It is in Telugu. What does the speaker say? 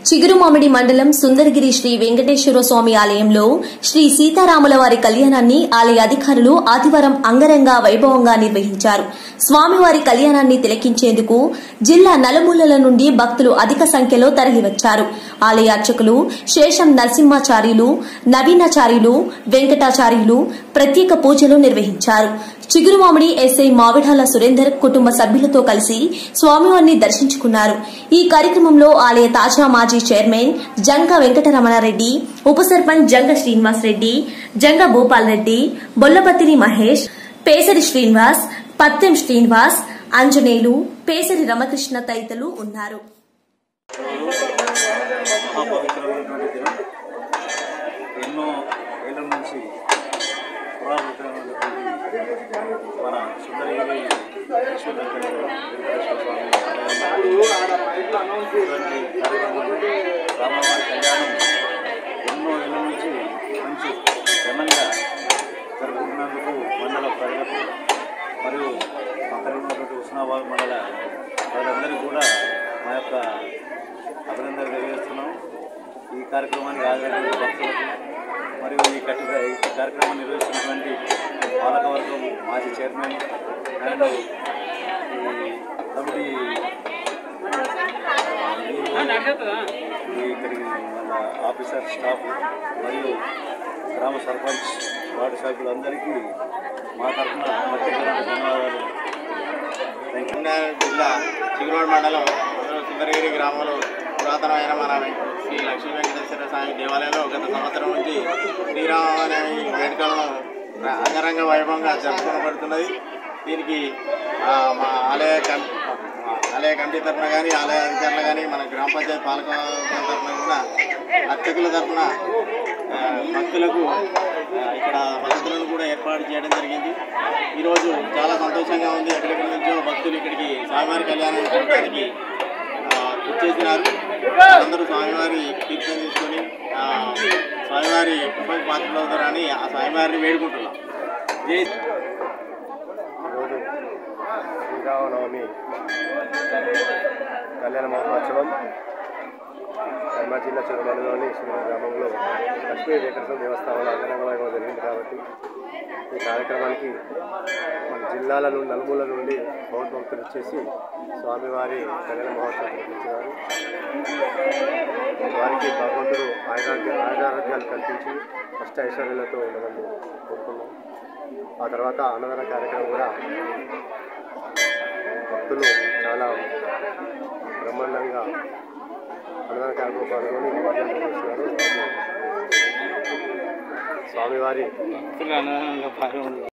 చిగురుమామిడి మండలం సుందరగిరి శ్రీ వెంకటేశ్వర స్వామి ఆలయంలో శ్రీ సీతారాముల వారి కళ్యాణాన్ని ఆలయ అధికారులు ఆదివారం అంగరంగ వైభవంగా నిర్వహించారు స్వామివారి కళ్యాణాన్ని తిలకించేందుకు జిల్లా నలుమూలల నుండి భక్తులు అధిక సంఖ్యలో తరలివచ్చారు ఆలయ అర్చకులు శేషం నరసింహాచార్యులు నవీనాచార్యులు వెంకటాచార్యులు ప్రత్యేక పూజలు నిర్వహించారు చిగురుమామిడి ఎస్ఐ మావిడాల సురేందర్ కుటుంబ సభ్యులతో కలిసి స్వామివారిని దర్శించుకున్నారు ఈ కార్యక్రమంలో ఆలయ తాజా మాజీ చైర్మన్ జంగ వెంకటరమణారెడ్డి ఉప సర్పంచ్ జంగ శ్రీనివాస్ రెడ్డి జంగ భూపాల్ రెడ్డి బొల్లపత్తిని మహేష్ పేసరి శ్రీనివాస్ పత్తెం శ్రీనివాస్ అంజనేయులు పేసరి రమకృష్ణ తదితరులు ఉన్నారు మహాపవిత్రమైనటువంటి దినం ఎన్నో ఏళ్ళ నుంచి పురాతనమైనటువంటి మన సుందరగిరి లక్ష్మీ వెంకటేశ్వర వెంకటేశ్వర స్వామి ఇటువంటి కార్యక్రమం రామవారి కళ్యాణం ఎన్నో ఏళ్ళ నుంచి మంచి ఘనంగా జరుపుకున్నందుకు మండల ప్రజలకు మరియు పక్కన ఉన్నటువంటి ఉస్నాబాద్ మండల ప్రజలందరికీ కూడా మా యొక్క అభినందనలు తెలియజేస్తున్నాం ఈ కార్యక్రమానికి హాజరైన భక్తులకు మరియు ఈ కట్టుగా ఈ కార్యక్రమం నిర్వహిస్తున్నటువంటి పాలకవర్గం మాజీ చైర్మన్ అండ్ ఈ కమిటీ ఈ ఇక్కడికి మన ఆఫీసర్ స్టాఫ్ మరియు గ్రామ సర్పంచ్ వార్డు సభ్యులందరికీ మా తరఫున ప్రత్యేక ధన్యవాదాలు థ్యాంక్ యూ కరీంనగర్ జిల్లా చిగురోడ్ మండలం సుందరగిరి గ్రామంలో పురాతనమైన మన శ్రీ లక్ష్మీ వెంకటేశ్వర స్వామి దేవాలయంలో గత సంవత్సరం నుంచి శ్రీరామనవమి వేడుకలను ర- అంగరంగ వైభవంగా జరుపుకోబడుతున్నది దీనికి ఆ, మా ఆలయ కం మా ఆలయ కమిటీ తరఫున కానీ ఆలయ అధికారులు కానీ మన గ్రామ పంచాయతీ పాలక తరఫున కూడా అర్చకుల తరఫున ఆ, భక్తులకు ఆ, ఇక్కడ వసతులను కూడా ఏర్పాటు చేయడం జరిగింది ఈరోజు చాలా సంతోషంగా ఉంది ఎక్కడెక్కడి నుంచో భక్తులు ఇక్కడికి స్వామివారి కళ్యాణం చూడడానికి వచ్చేసినారు అందరూ స్వామివారి తీర్థం తీసుకొని ఆ, స్వామివారి కృపకు పాత్రలు అవుతారని ఆ స్వామివారిని వేడుకుంటున్నాం జై ఈరోజు శ్రీరామనవమి కళ్యాణ మహోత్సవం కర్మ జిల్లా చిరుమలలోని శ్రీ గ్రామంలో లక్ష్మీ వెంకటేశ్వర దేవస్థానంలో అంగరంగ వైభవం జరిగింది కాబట్టి ఈ కార్యక్రమానికి మన జిల్లాల నుండి నలుమూల నుండి బౌద్ధ భక్తులు వచ్చేసి స్వామివారి కళ్యాణ మహోత్సవం నిర్వహించినారు వారికి భగవంతుడు ఆయురాగ్య ఆయురారోగ్యాలు కల్పించి అష్ట ఐశ్వర్యాలతో ఉండమని కోరుకున్నాం ఆ తర్వాత అన్నదాన కార్యక్రమం కూడా భక్తులు చాలా బ్రహ్మాండంగా అన్నదాన కార్యక్రమం పాల్గొని భజనలు చేస్తున్నారు స్వామివారి